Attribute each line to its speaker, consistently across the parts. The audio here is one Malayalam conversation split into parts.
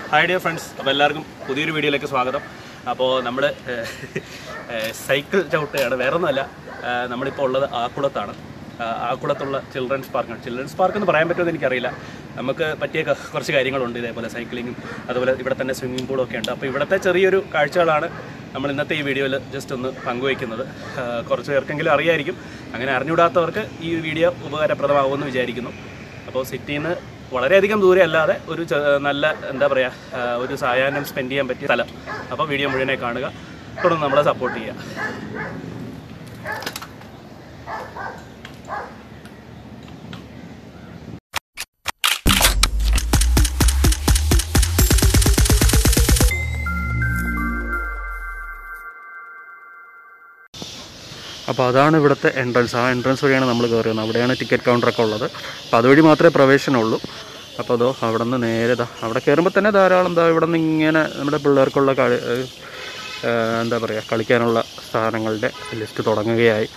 Speaker 1: ഹായ് ഡിയർ ഫ്രണ്ട്സ് അപ്പോൾ എല്ലാവർക്കും പുതിയൊരു വീഡിയോയിലേക്ക് സ്വാഗതം അപ്പോൾ നമ്മൾ സൈക്കിൾ ചവിട്ടുകയാണ് വേറെ ഒന്നുമല്ല ഏഹ്, നമ്മളിപ്പോൾ ഉള്ളത് ആക്കുളത്താണ് ആഹ്, ആക്കുളത്തുള്ള ചിൽഡ്രൻസ് പാർക്കാണ് ചിൽഡ്രൻസ് പാർക്ക് എന്ന് പറയാൻ പറ്റുമെന്ന് എനിക്കറിയില്ല നമുക്ക് പറ്റിയ ക- കുറച്ച് കാര്യങ്ങളുണ്ട് ഇതേപോലെ സൈക്ലിങ്ങും അതുപോലെ ഇവിടെ തന്നെ സ്വിമ്മിംഗ് പൂളും ഒക്കെ ഉണ്ട് അപ്പോൾ ഇവിടുത്തെ ചെറിയൊരു കാഴ്ചകളാണ് നമ്മൾ ഇന്നത്തെ ഈ വീഡിയോയിൽ ജസ്റ്റ് ഒന്ന് പങ്കുവയ്ക്കുന്നത് ആഹ്, കുറച്ച് പേർക്കെങ്കിലും അറിയായിരിക്കും അങ്ങനെ അറിഞ്ഞുകൂടാത്തവർക്ക് ഈ വീഡിയോ ഉപകാരപ്രദമാകുമെന്ന് വിചാരിക്കുന്നു അപ്പോൾ സിറ്റിയിൽ നിന്ന് വളരെയധികം ദൂരെ അല്ലാതെ ഒരു ചെ- നല്ല എന്താ പറയുക ഒരു സായാഹ്നം സ്പെൻഡ് ചെയ്യാൻ പറ്റിയ സ്ഥലം അപ്പോൾ വീഡിയോ മുഴുവനെ കാണുക തുടർന്ന് നമ്മളെ സപ്പോർട്ട് ചെയ്യുക അപ്പോൾ അതാണ് ഇവിടുത്തെ എൻട്രൻസ് ആ എൻട്രൻസ് വഴിയാണ് നമ്മൾ കയറി വന്നത് അവിടെയാണ് ടിക്കറ്റ് കൗണ്ടറൊക്കെ ഉള്ളത് അപ്പോൾ അതുവഴി മാത്രമേ പ്രവേശനമുള്ളൂ അപ്പോൾ അതോ അവിടെ നിന്ന് നേരെ ദാ അവിടെ കയറുമ്പോൾ തന്നെ ധാരാളം ദാ ഇവിടെ നിന്ന് ഇങ്ങനെ നമ്മുടെ പിള്ളേർക്കുള്ള കളി ഏഹ്, ഏഹ്, എന്താ പറയുക കളിക്കാനുള്ള സാധനങ്ങളുടെ ലിസ്റ്റ് തുടങ്ങുകയായി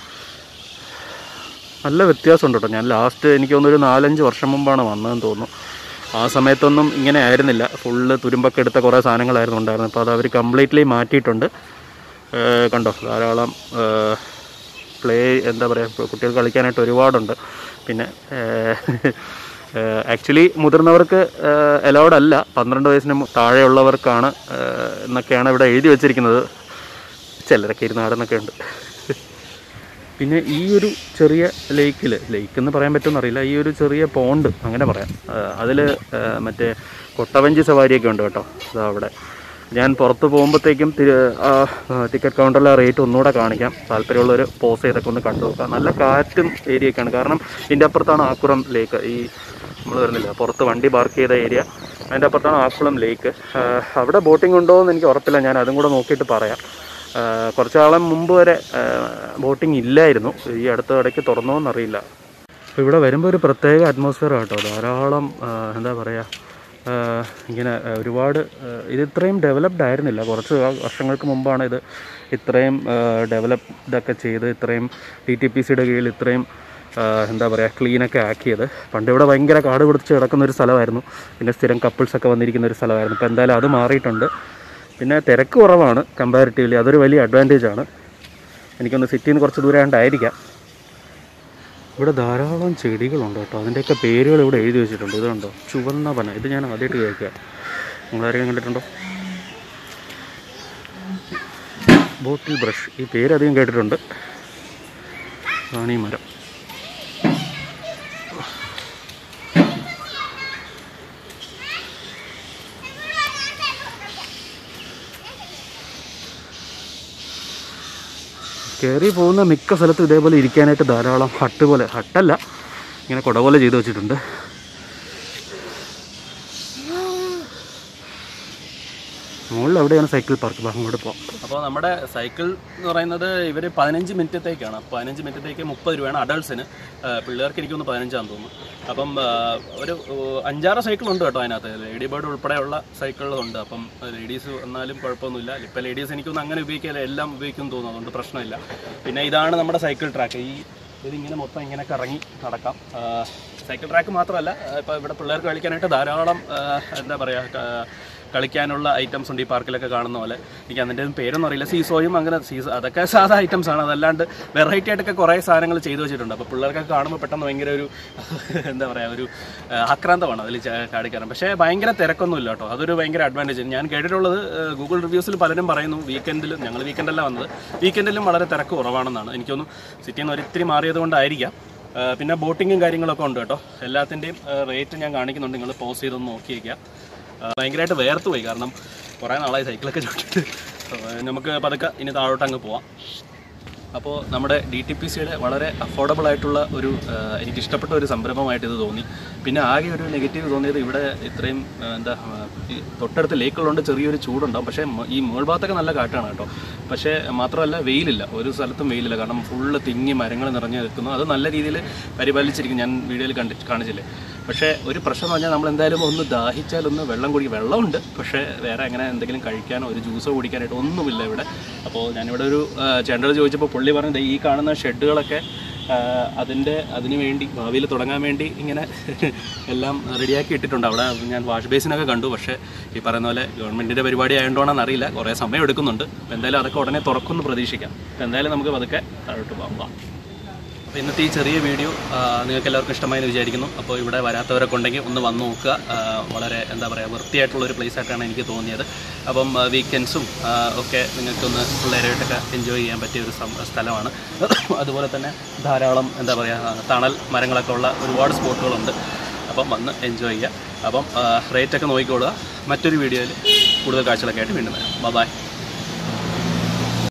Speaker 1: നല്ല വ്യത്യാസമുണ്ട് കേട്ടോ ഞാൻ ലാസ്റ്റ് എനിക്ക് തോന്നുന്നു ഒരു നാലഞ്ച് വർഷം മുമ്പാണ് വന്നതെന്ന് തോന്നുന്നു ആ സമയത്തൊന്നും ഇങ്ങനെ ആയിരുന്നില്ല ഫുള്ള് തുരുമ്പൊക്കെ എടുത്ത കുറേ സാധനങ്ങളായിരുന്നു ഉണ്ടായിരുന്നത് അപ്പോൾ അത് അവർ കംപ്ലീറ്റ്ലി മാറ്റിയിട്ടുണ്ട് ഏഹ് കണ്ടോ ധാരാളം പ്ലേ എന്താ പറയുക കുട്ടികൾ കളിക്കാനായിട്ട് ഒരുപാടുണ്ട് പിന്നെ ആക്ച്വലി മുതിർന്നവർക്ക് അലൗഡ് അല്ല പന്ത്രണ്ട് വയസ്സിന് മു- താഴെയുള്ളവർക്കാണ് ഏഹ്, എന്നൊക്കെയാണ് ഇവിടെ എഴുതി വെച്ചിരിക്കുന്നത് ചിലരൊക്കെ ഇരുന്ന് ആടുന്നൊക്കെ ഉണ്ട് പിന്നെ ഈ ഒരു ചെറിയ ലേക്കിൽ ലേക്ക് എന്ന് പറയാൻ പറ്റുമെന്ന് അറിയില്ല ഈ ഒരു ചെറിയ പോണ്ട് അങ്ങനെ പറയാം അതിൽ മറ്റേ കൊട്ടവഞ്ചി സവാരിയൊക്കെ ഉണ്ട് കേട്ടോ അതാ അവിടെ ഞാൻ പുറത്ത് പോകുമ്പോഴത്തേക്കും ടിക്കറ്റ് കൗണ്ടറിലെ ആ റേറ്റ് ഒന്നുകൂടെ കാണിക്കാം താല്പര്യമുള്ളവർ പോസ് ചെയ്തൊക്കെ ഒന്ന് കണ്ടു നോക്കാം നല്ല കാറ്റും ഏരിയയൊക്കെയാണ് കാരണം ഇതിൻ്റെ അപ്പുറത്താണ് ആക്കുറം ലേക്ക് ഈ നമ്മൾ വരുന്നില്ല പുറത്ത് വണ്ടി പാർക്ക് ചെയ്ത ഏരിയ അതിൻ്റെ അപ്പുറത്താണ് ആക്കുളം ലേക്ക് അവിടെ ബോട്ടിംഗ് ഉണ്ടോ എന്ന് എനിക്ക് ഉറപ്പില്ല ഞാൻ അതും കൂടെ നോക്കിയിട്ട് പറയാം ആഹ് കുറച്ച് കാലം മുമ്പ് വരെ ബോട്ടിംഗ് ഇല്ലായിരുന്നു ഈ അടുത്ത ഇടയ്ക്ക് തുറന്നോ എന്നറിയില്ല അപ്പോൾ ഇവിടെ വരുമ്പോൾ ഒരു പ്രത്യേക അറ്റ്മോസ്ഫിയർ കേട്ടോ ധാരാളം ആഹ് എന്താ പറയുക ആഹ് ഇങ്ങനെ ആഹ് ഒരുപാട് ആഹ് ഇത് ഇത്രയും ഡെവലപ്ഡ് ആയിരുന്നില്ല കുറച്ച് വർഷങ്ങൾക്ക് മുമ്പാണ് ഇത് ഇത്രയും ഡെവലപ്ഡ് ഒക്കെ ചെയ്ത് ഇത്രയും ടി ടി പി സിയുടെ കീഴിൽ ഇത്രയും ആഹ് എന്താ പറയുക ക്ലീനൊക്കെ ആക്കിയത് പണ്ട് ഇവിടെ ഭയങ്കര കാട് പിടിച്ച് കിടക്കുന്ന ഒരു സ്ഥലമായിരുന്നു പിന്നെ സ്ഥിരം കപ്പിൾസൊക്കെ വന്നിരിക്കുന്ന ഒരു സ്ഥലമായിരുന്നു ഇപ്പോൾ എന്തായാലും അത് മാറിയിട്ടുണ്ട് പിന്നെ തിരക്ക് കുറവാണ് കമ്പാരിറ്റീവ്ലി അതൊരു വലിയ അഡ്വാൻറ്റേജ് ആണ് എനിക്കൊന്ന് സിറ്റിയിൽ നിന്ന് കുറച്ച് ദൂരെ ആയിട്ടായിരിക്കാം ഇവിടെ ധാരാളം ചെടികളുണ്ട് കേട്ടോ അതിൻ്റെയൊക്കെ പേരുകൾ ഇവിടെ എഴുതി വെച്ചിട്ടുണ്ട് ഇതുണ്ടോ ചുവന്ന പന ഇത് ഞാൻ ആദ്യമായിട്ട് കേൾക്കുക നിങ്ങളാരെങ്കിലും കണ്ടിട്ടുണ്ടോ ബോട്ടിൽ ബ്രഷ് ഈ പേര് അധികം കേട്ടിട്ടുണ്ട് റാണി മരം കയറി പോകുന്ന മിക്ക സ്ഥലത്തും ഇതേപോലെ ഇരിക്കാനായിട്ട് ധാരാളം ഹട്ട് പോലെ ഹട്ടല്ല ഇങ്ങനെ കുട പോലെ ചെയ്ത് വെച്ചിട്ടുണ്ട് മുകളിൽ എവിടെയാണ് സൈക്കിൾ പാർക്ക് അങ്ങോട്ട് പോകാം അപ്പോൾ നമ്മുടെ സൈക്കിൾ എന്ന് പറയുന്നത് ഇവർ പതിനഞ്ച് മിനിറ്റത്തേക്കാണ് പതിനഞ്ച് മിനിറ്റത്തേക്ക് മുപ്പത് രൂപയാണ് അഡൾട്ട്സിന് പിള്ളേർക്ക് എനിക്കൊന്ന് പതിനഞ്ചാന്ന് തോന്നുന്നു അപ്പം ആ, ഒരു ഓ, അഞ്ചാറ് സൈക്കിൾ ഉണ്ട് കേട്ടോ അതിനകത്ത് ലേഡി ബേർഡ് ഉൾപ്പെടെയുള്ള സൈക്കിളുകളുണ്ട് അപ്പം ലേഡീസ് വന്നാലും കുഴപ്പമൊന്നുമില്ല ഇപ്പം ലേഡീസ് എനിക്കൊന്നും അങ്ങനെ ഉപയോഗിക്കില്ല എല്ലാം ഉപയോഗിക്കും തോന്നുന്നു അതുകൊണ്ട് പ്രശ്നമില്ല പിന്നെ ഇതാണ് നമ്മുടെ സൈക്കിൾ ട്രാക്ക് ഈ ഇതിങ്ങനെ മൊത്തം ഇങ്ങനെ കറങ്ങി നടക്കാം ആ, സൈക്കിൾ ട്രാക്ക് മാത്രമല്ല ഇപ്പോൾ ഇവിടെ പിള്ളേർക്ക് കളിക്കാനായിട്ട് ധാരാളം ആ, എന്താ പറയുക കളിക്കാനുള്ള ഐറ്റംസ് ഉണ്ട് ഈ പാർക്കിലൊക്കെ കാണുന്ന പോലെ എനിക്ക് അതിൻ്റെ ഒന്നും പേരൊന്നും അറിയില്ല സീസോയും അങ്ങനെ സീസോ അതൊക്കെ സാധാ ഐറ്റംസ് ആണ് അതല്ലാണ്ട് വെറൈറ്റി ആയിട്ടൊക്കെ കുറേ സാധനങ്ങൾ ചെയ്തു വെച്ചിട്ടുണ്ട് അപ്പോൾ പിള്ളേർക്കൊക്കെ കാണുമ്പോൾ പെട്ടെന്ന് ഭയങ്കര ഒരു എന്താ പറയുക ഒരു ആ, ആക്രാന്തമാണ് അതിൽ ചാടിക്കയറാൻ പക്ഷേ ഭയങ്കര തിരക്കൊന്നുമില്ല കേട്ടോ അതൊരു ഭയങ്കര അഡ്വാൻറ്റേജ് ഞാൻ കേട്ടിട്ടുള്ളത് ഗൂഗിൾ റിവ്യൂസിൽ പലരും പറയുന്നു വീക്കെൻഡിൽ ഞങ്ങൾ വീക്കെൻഡല്ല വന്നത് വീക്കെൻഡിലും വളരെ തിരക്ക് കുറവാണെന്നാണ് എനിക്കൊന്നും സിറ്റിയിൽ നിന്ന് ഒരിത്തിരി മാറിയത് കൊണ്ടായിരിക്കാം ആ, പിന്നെ ബോട്ടിങ്ങും കാര്യങ്ങളൊക്കെ ഉണ്ട് കേട്ടോ എല്ലാത്തിൻ്റെയും റേറ്റ് ഞാൻ കാണിക്കുന്നുണ്ട് നിങ്ങൾ പോസ് ചെയ്തൊന്ന് നോക്കിയേക്കുക ആ, ഭയങ്കരമായിട്ട് വേർത്ത് പോയി കാരണം കുറേ നാളായി സൈക്കിളൊക്കെ ചവിട്ടിട്ട് ആ, നമുക്ക് പതുക്കെ ഇനി താഴോട്ട് അങ്ങ് പോവാം അപ്പോൾ നമ്മുടെ ഡി ടി പി സിയുടെ വളരെ അഫോർഡബിൾ ആയിട്ടുള്ള ഒരു ആ, എനിക്ക് ഇഷ്ടപ്പെട്ട ഒരു സംരംഭമായിട്ട് ഇത് തോന്നി പിന്നെ ആകെ ഒരു നെഗറ്റീവ് തോന്നിയത് ഇവിടെ ഇത്രയും ആ, എന്താ ആ, ഈ തൊട്ടടുത്ത് ലേക്കുള്ളതുകൊണ്ട് ചെറിയൊരു ചൂടുണ്ടാവും പക്ഷേ മ- ഈ മുകൾഭാഗത്തൊക്കെ നല്ല കാറ്റാണ് കേട്ടോ പക്ഷേ മാത്രമല്ല വെയിലില്ല ഒരു സ്ഥലത്തും വെയിലില്ല കാരണം ഫുള്ള് തിങ്ങി മരങ്ങൾ നിറഞ്ഞു നിൽക്കുന്നു അത് നല്ല രീതിയിൽ പരിപാലിച്ചിരിക്കും ഞാൻ വീഡിയോയിൽ കണ്ടി കാണിച്ചില്ലേ പക്ഷേ ഒരു പ്രശ്നം എന്ന് പറഞ്ഞാൽ നമ്മൾ എന്തായാലും ഒന്ന് ദാഹിച്ചാൽ ഒന്ന് വെള്ളം കുടി വെള്ളമുണ്ട് പക്ഷേ വേറെ അങ്ങനെ എന്തെങ്കിലും കഴിക്കാനോ ഒരു ജ്യൂസോ കുടിക്കാനായിട്ട് ഒന്നുമില്ല ഇവിടെ അപ്പോൾ ഞാനിവിടെ ഒരു ചേട്ടനോട് ചോദിച്ചപ്പോൾ പുള്ളി പറഞ്ഞത് ഈ കാണുന്ന ഷെഡുകളൊക്കെ അതിൻ്റെ അതിന് വേണ്ടി ഭാവിയിൽ തുടങ്ങാൻ വേണ്ടി ഇങ്ങനെ എല്ലാം റെഡിയാക്കി ഇട്ടിട്ടുണ്ട് അവിടെ ഞാൻ വാഷ് ബേസിനൊക്കെ കണ്ടു പക്ഷേ ഈ പറയുന്ന പോലെ ഗവൺമെൻറ്റിൻ്റെ പരിപാടി ആയതുകൊണ്ടാണെന്ന് അറിയില്ല കുറേ സമയം എടുക്കുന്നുണ്ട് അപ്പോൾ എന്തായാലും അതൊക്കെ ഉടനെ തുറക്കുമെന്ന് പ്രതീക്ഷിക്കാം അപ്പോൾ എന്തായാലും നമുക്ക് പതുക്കെ താഴോട്ട് പോകാം അപ്പോൾ ഇന്നത്തെ ഈ ചെറിയ വീഡിയോ ആ, നിങ്ങൾക്ക് എല്ലാവർക്കും ഇഷ്ടമായെന്ന് വിചാരിക്കുന്നു അപ്പോൾ ഇവിടെ വരാത്തവരൊക്കെ ഉണ്ടെങ്കിൽ ഒന്ന് വന്ന് നോക്കുക ആ, വളരെ എന്താ പറയുക വൃത്തിയായിട്ടുള്ള ഒരു പ്ലേസ് ആയിട്ടാണ് എനിക്ക് തോന്നിയത് അപ്പം വീക്കെൻഡ്സും ഒക്കെ നിങ്ങൾക്കൊന്ന് പിള്ളേരായിട്ടൊക്കെ എൻജോയ് ചെയ്യാൻ പറ്റിയ ഒരു സം- സ്ഥലമാണ് അതുപോലെ തന്നെ ധാരാളം എന്താ പറയുക തണൽ മരങ്ങളൊക്കെ ഉള്ള ഒരുപാട് സ്പോട്ടുകളുണ്ട് അപ്പം വന്ന് എൻജോയ് ചെയ്യുക അപ്പം റേറ്റൊക്കെ നോക്കിക്കോളുക മറ്റൊരു വീഡിയോയിൽ കൂടുതൽ കാഴ്ചകളൊക്കെ ആയിട്ട് വീണ്ടും വരാം ബൈ